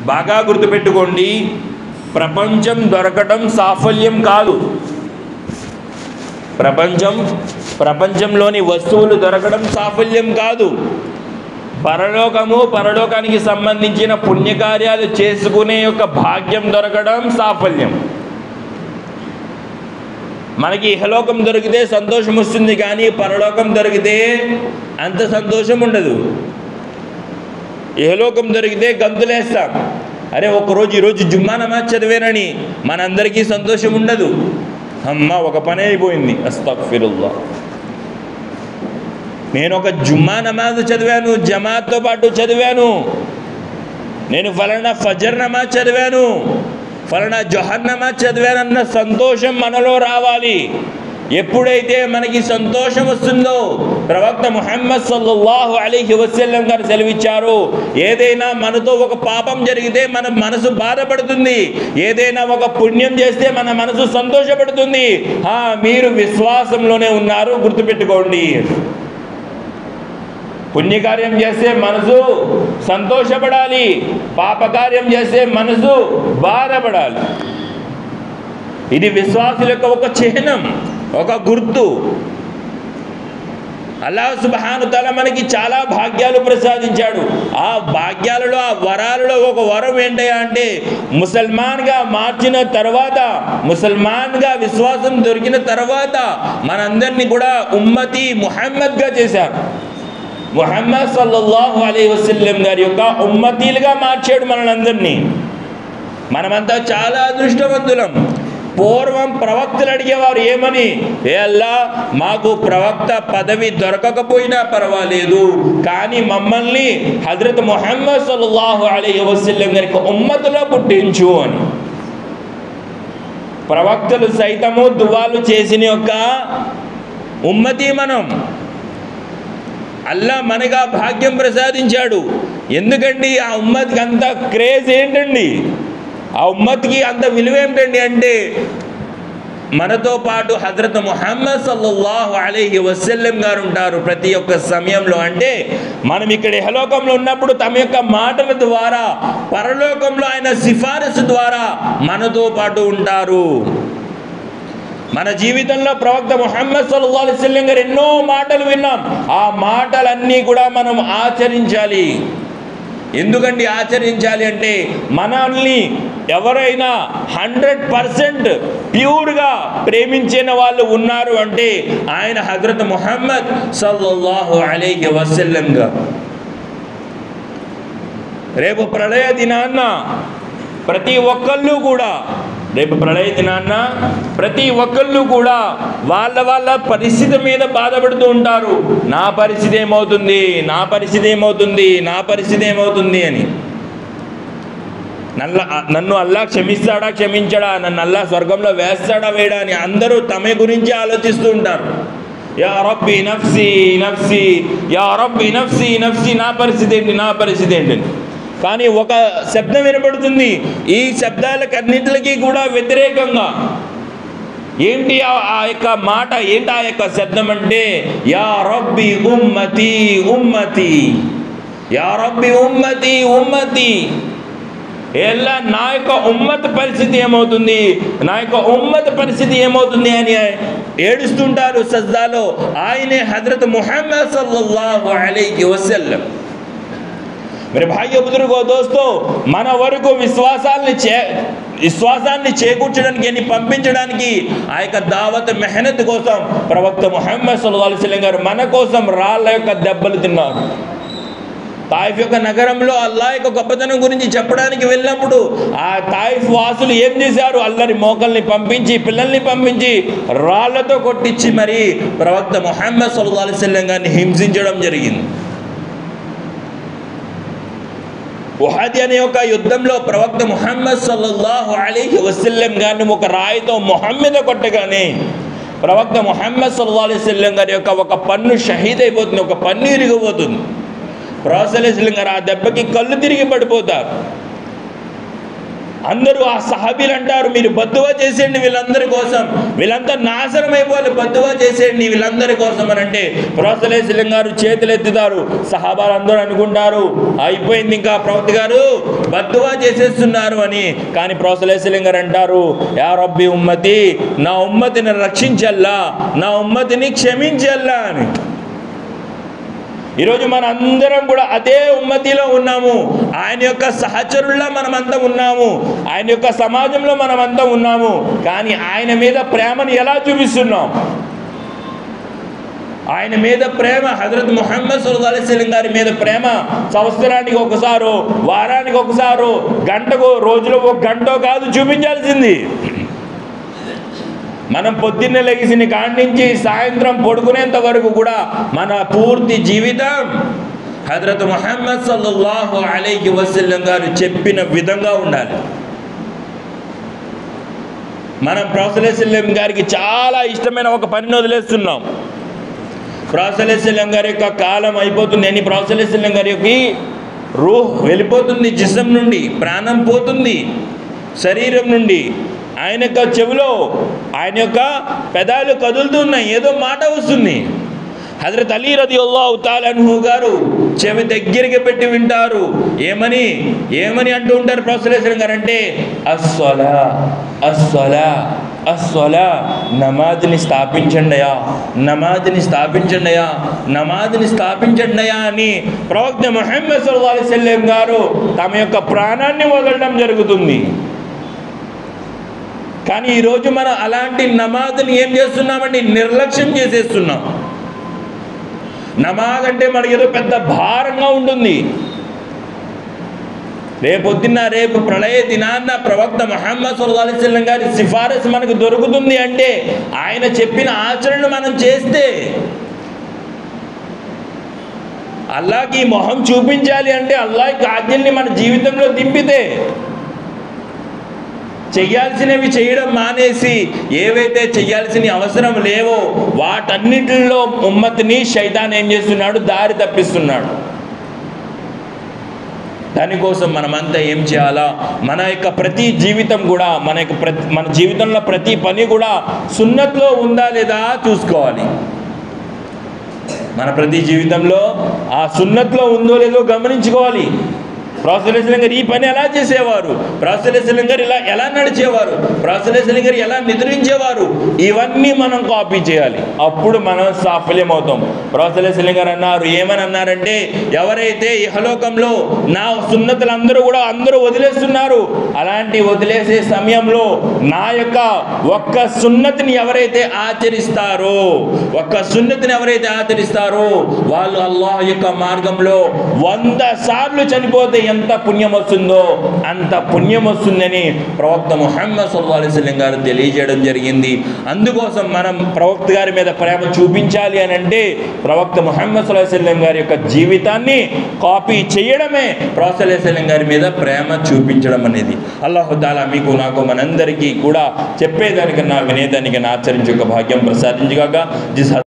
బాగా గుర్తుపెట్టుకోండి ప్రపంచం దొరకడం సాఫల్యం కాదు ప్రపంచం ప్రపంచంలోని వస్తువులు దొరకడం సాఫల్యం కాదు పరలోకము పరలోకానికి సంబంధించిన పుణ్యకార్యాలు చేసుకునే యొక్క భాగ్యం దొరకడం సాఫల్యం మనకి ఇహలోకం దొరికితే సంతోషం వస్తుంది కానీ పరలోకం దొరికితే అంత సంతోషం ఉండదు ఇహలోకం దొరికితే గంతులేస్తాం అరే ఒకరోజు ఈరోజు జుమ్మా నమాజ్ చదివానని మనందరికీ సంతోషం ఉండదు అమ్మ ఒక పని అయిపోయింది అస్తఫిరుల్లా నేను ఒక జుమ్మా నమాజ్ చదివాను జమాత్తో పాటు చదివాను నేను ఫలానా ఫజర్ నమాజ్ చదివాను ఫలానా జొహర్ నమాజ్ చదివానన్న సంతోషం మనలో రావాలి ఎప్పుడైతే మనకి సంతోషం వస్తుందో ప్రవక్త ముహమ్మద్ సల్లల్లాహు అలీహి వసల్లం గారు సెలవిచ్చారు ఏదైనా మనతో ఒక పాపం జరిగితే మన మనసు బాధపడుతుంది ఏదైనా ఒక పుణ్యం చేస్తే మన మనసు సంతోషపడుతుంది ఆ, మీరు విశ్వాసంలోనే ఉన్నారు గుర్తుపెట్టుకోండి పుణ్యకార్యం చేస్తే మనసు సంతోషపడాలి పాపకార్యం చేస్తే మనసు బాధపడాలి ఇది విశ్వాసుల యొక్క ఒక చిహ్నం ఒక గుర్తు అల్లాహ్ సుబ్హాను తల మనకి చాలా భాగ్యాలు ప్రసాదించాడు ఆ భాగ్యాలలో ఆ వరాలలో ఒక వరం ఏంటయ్యా అంటే ముసల్మాన్గా మార్చిన తర్వాత ముసల్మాన్గా విశ్వాసం దొరికిన తర్వాత మనందరినీ కూడా ఉమ్మతి ముహమ్మద్గా చేశారు ముహమ్మద్ సల్లల్లాహు అలీ వసల్లం గారి యొక్క ఉమ్మతీలుగా మార్చాడు మనందరినీ మనమంతా చాలా అదృష్టవంతులం పూర్వం ప్రవక్తలు అడిగేవారు ఏమని ఏ అల్లా మాకు ప్రవక్త పదవి దొరకకపోయినా పర్వాలేదు కానీ మమ్మల్ని హజరత్ ముహమ్మద్ సల్లల్లాహు అలీ వసల్లం గారికి ఉమ్మతులో పుట్టించు అని ప్రవక్తలు సైతము దువాలు చేసిన యొక్క ఉమ్మతి మనం అల్లా మనగా భాగ్యం ప్రసాదించాడు ఎందుకండి ఆ ఉమ్మత్కి అంత క్రేజ్ ఏంటండి ఆ ఉమ్మత్కి అంత విలువ ఏమిటండి అంటే మనతో పాటు హజరత్ ముహమ్మద్ సల్లల్లాహు అలైహి వసల్లం గారు ఉంటారు ప్రతి ఒక్క సమయంలో అంటే మనం ఇక్కడ ఇహలోకంలో ఉన్నప్పుడు తమ యొక్క మాటల ద్వారా పరలోకంలో ఆయన సిఫారసు ద్వారా మనతో పాటు ఉంటారు మన జీవితంలో ప్రవక్త ముహమ్మద్ సల్లల్లాహు అలైహి వసల్లం గారు ఎన్నో మాటలు విన్నాం ఆ మాటలన్నీ కూడా మనం ఆచరించాలి ఎందుకండి ఆచరించాలి అంటే మనల్ని ఎవరైనా హండ్రెడ్ పర్సెంట్ ప్యూర్గా ప్రేమించిన వాళ్ళు ఉన్నారు అంటే ఆయన హజరత్ ముహమ్మద్ సల్లల్లాహు అలైహి వసల్లం గారు రేపు ప్రళయ దినాన్న ప్రతి ఒక్కళ్ళు కూడా రేపు ప్రళయ దినాన్న ప్రతి ఒక్కళ్ళు కూడా వాళ్ళ వాళ్ళ పరిస్థితి మీద బాధపడుతూ ఉంటారు నా పరిస్థితి ఏమవుతుంది నా పరిస్థితి ఏమవుతుంది నా పరిస్థితి ఏమవుతుంది అని నల్ల నన్ను అల్లా క్షమిస్తాడా క్షమించడా నన్ను అల్లా స్వర్గంలో వేస్తాడా వేయడా అని అందరూ తమ గురించి ఆలోచిస్తూ ఉంటారు యా రబ్బి నఫ్సి నఫ్సి యా రబ్బి నఫ్సి నఫ్సి నా పరిస్థితి ఏంటి నా పరిస్థితి ఏంటని కానీ ఒక శబ్దం వినపడుతుంది ఈ శబ్దాలకు అన్నింటికి కూడా వ్యతిరేకంగా ఏంటి ఆ- ఆ యొక్క మాట ఏంటి ఆ యొక్క శబ్దం అంటే యా రబ్బి ఉమ్మతి ఉమ్మతి యా రబ్బి ఉమ్మతి ఉమ్మతి ఎలా నా యొక్క ఉమ్మత పరిస్థితి ఏమవుతుంది నా యొక్క ఉమ్మత పరిస్థితి ఏమవుతుంది అని ఏడుస్తుంటారు సజ్దాలో ఆయనే హజరత్ ముహమ్మద్ సల్లల్లాహు అలైహి వసల్లం మరి భాగ్య బుదురుగో దోస్తో మన వరకు విశ్వాసాన్ని చే విశ్వాసాన్ని చేకూర్చడానికి అని పంపించడానికి ఆ యొక్క దావత్ మెహనత్ కోసం ప్రవక్త ముహమ్మద్ సల్లాహు అలైహి వసల్లం గారు మన కోసం రాళ్ళ యొక్క దెబ్బలు తిన్నారు తాయిఫ్ యొక్క నగరంలో అల్లా యొక్క గొప్పతనం గురించి చెప్పడానికి వెళ్ళినప్పుడు ఆ తాయిఫ్ వాసులు ఏం చేశారు అల్లరి మోకల్ని పంపించి పిల్లల్ని పంపించి రాళ్లతో కొట్టించి మరి ప్రవక్త ముహమ్మద్ సల్లాహు అలైహి వసల్లం గారిని హింసించడం జరిగింది ఉహాది అనే ఒక యుద్ధంలో ప్రవక్త ముహమ్మద్ సల్లల్లాహు అలీహి వసల్లం గారిని ఒక రాయితో మొహమ్మద కొట్టగానే ప్రవక్త ముహమ్మద్ సల్లల్లాహు అలైహి వసల్లం గారి యొక్క ఒక పన్ను షహీద్ అయిపోతుంది ఒక పన్ను ఇరిగిపోతుంది ప్రవక్త సల్లల్లాహు అలైహి వసల్లం గారు ఆ దెబ్బకి కళ్ళు తిరిగి పడిపోతారు అందరూ ఆ సహాబీలు అంటారు మీరు బద్దువా చేసేయండి వీళ్ళందరి కోసం వీళ్ళంతా నాశనం అయిపోవాలి బద్దువా చేసేయండి వీళ్ళందరి కోసం అని అంటే ప్రోసలేశలం గారు చేతులు ఎత్తుతారు సహాబాలు అందరూ అనుకుంటారు అయిపోయింది ఇంకా ప్రవక్త గారు బద్దువా చేసేస్తున్నారు అని కానీ ప్రోసలేశలం గారు అంటారు యా రబ్బి ఉమ్మతి నా ఉమ్మతిని రక్షించల్లా నా ఉమ్మతిని క్షమించల్లా అని ఈరోజు మన అందరం కూడా అదే ఉమ్మతిలో ఉన్నాము ఆయన యొక్క సహచరుల్లా మనమంతా ఉన్నాము ఆయన యొక్క సమాజంలో మనమంతా ఉన్నాము కానీ ఆయన మీద ప్రేమను ఎలా చూపిస్తున్నాం ఆయన మీద ప్రేమ హజరత్ ముహమ్మద్ సుల్లా అలీస్లం గారి మీద ప్రేమ సంవత్సరానికి ఒకసారో వారానికి ఒకసారో గంటకో రోజులో ఒక గంటో కాదు చూపించాల్సింది మనం పొద్దున్నే లెగిసిన కాడి నుంచి సాయంత్రం పడుకునేంత వరకు కూడా మన పూర్తి జీవితం హజరత్ ముహమ్మద్ సల్లల్లాహు అలైహి వసల్లం గారు చెప్పిన విధంగా ఉండాలి మనం ప్రొఫెసర్ గారికి చాలా ఇష్టమైన ఒక పనిని వదిలేస్తున్నాం ప్రొఫెసర్ గారి యొక్క కాలం అయిపోతుంది అని ప్రొఫెసర్ గారి యొక్క రూహ్ వెళ్ళిపోతుంది జిసం నుండి ప్రాణం పోతుంది శరీరం నుండి ఆయన యొక్క చెవిలో ఆయన యొక్క పెదాలు కదులుతున్నాయి ఏదో మాట వస్తుంది హజరత్ అలీ రది అల్లాహు గారు చెవి దగ్గరికి పెట్టి వింటారు ఏమని ఏమని అంటూ ఉంటారు ప్రొఫెసర్ గారు అంటే అస్వలా అస్వలా అస్వలా నమాజ్ని స్థాపించండియా నమాజ్ని స్థాపించండియా నమాజ్ని స్థాపించండియా అని ప్రవక్త మొహమ్మద్ సల్లా సల్లేం గారు తమ యొక్క ప్రాణాన్ని వదలడం జరుగుతుంది కానీ ఈరోజు మనం అలాంటి నమాజ్ని ఏం చేస్తున్నామండి నిర్లక్ష్యం చేసేస్తున్నాం నమాజ్ అంటే మనకి ఏదో పెద్ద భారంగా ఉంటుంది రేపొద్దున్న రేపు ప్రళయ దినాన్న ప్రవక్త మహమ్మద్ సుల్లా అలిస్లం గారి సిఫారసు మనకు దొరుకుతుంది అంటే ఆయన చెప్పిన ఆచరణ మనం చేస్తే అల్లాకి మొహం చూపించాలి అంటే అల్లాకి ఆజ్ఞల్ని మన జీవితంలో దింపితే చెయ్యాల్సినవి చేయడం మానేసి ఏవైతే చెయ్యాల్సిన అవసరం లేవో వాటన్నిటిలో ఉమ్మతిని శైతాన్ ఏం చేస్తున్నాడు దారి తప్పిస్తున్నాడు దానికోసం మనమంతా ఏం చేయాలా మన యొక్క ప్రతి జీవితం కూడా మన యొక్క ప్రతి మన జీవితంలో ప్రతి పని కూడా సున్నత్లో ఉందా లేదా చూసుకోవాలి మన ప్రతి జీవితంలో ఆ సున్నత్లో ఉందో లేదో గమనించుకోవాలి ప్రాసలేశ్వరం గారు ఈ పని ఎలా చేసేవారు ప్రాసలేశ్వరం గారు ఇలా ఎలా నడిచేవారు ప్రాసలేశ్వరం గారు ఎలా నిద్రించేవారు ఇవన్నీ మనం కాపీ చేయాలి అప్పుడు మనం సాఫల్యం అవుతాం ప్రాసలేశ్వరం గారు అన్నారు ఏమని అన్నారంటే ఎవరైతే ఇహలోకంలో నా సున్నతులు అందరూ కూడా అందరూ వదిలేస్తున్నారు అలాంటి వదిలేసే సమయంలో నా యొక్క ఒక్క సున్నతిని ఎవరైతే ఆచరిస్తారో ఒక్క సున్నతిని ఎవరైతే ఆచరిస్తారో వాళ్ళు అల్లాహ్ యొక్క మార్గంలో వంద సార్లు చనిపోతే ఎంత పుణ్యం వస్తుందో అంత పుణ్యం వస్తుందని ప్రవక్త ముహమ్మద్ సల్లా అలిస్లం గారు తెలియజేయడం జరిగింది అందుకోసం మనం ప్రవక్త గారి మీద ప్రేమ చూపించాలి అని అంటే ప్రవక్త ముహమ్మద్ సల్లాహ్ అలిస్లం గారి యొక్క జీవితాన్ని కాపీ చేయడమే ప్రవక్త అలిస్లం గారి మీద ప్రేమ చూపించడం అనేది అల్లాహుద్దాలా మీకు నాకు మనందరికీ కూడా చెప్పేదానికన్నా వినేదానికన్నా ఆచరించే ఒక భాగ్యం ప్రసాదించగాక జిస్